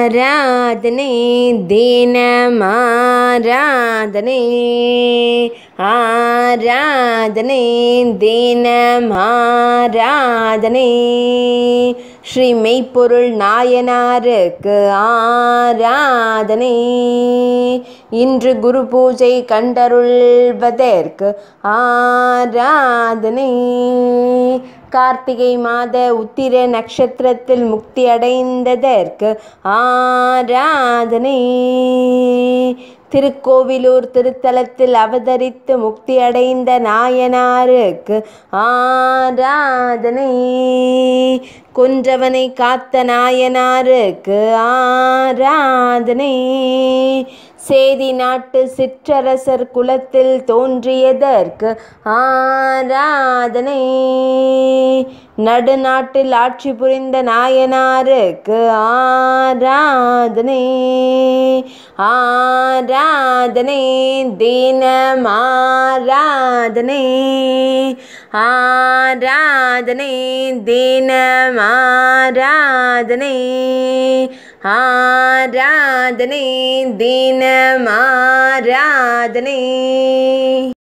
ஆராதனை தினமாராதனை ஆராதனை தினமாராதனை ஸ்ரீ மெய்ப்பொருள் நாயனாருக்கு ஆராதனை இன்று குரு பூஜை கண்டருள்வதற்கு ஆராதனை கார்த்திகை மாத உத்திர நட்சத்திரத்தில் முக்தி அடைந்ததற்கு ஆராதனை திருக்கோவிலூர் திருத்தலத்தில் அவதரித்து முக்தி அடைந்த நாயனாருக்கு ஆராதனை கொன்றவனை காத்த நாயனாருக்கு ஆராதனை சேதி நாட்டு சிற்றரசர் குலத்தில் தோன்றியதற்கு ஆராதனை நடுநாட்டில் ஆட்சி புரிந்த நாயனாருக்கு ஆராதனை ஆராதனை தினம் ஆராதனை ஆராதனை தினம் ஆராதனை ஆராதனை தினம் ஆராதனை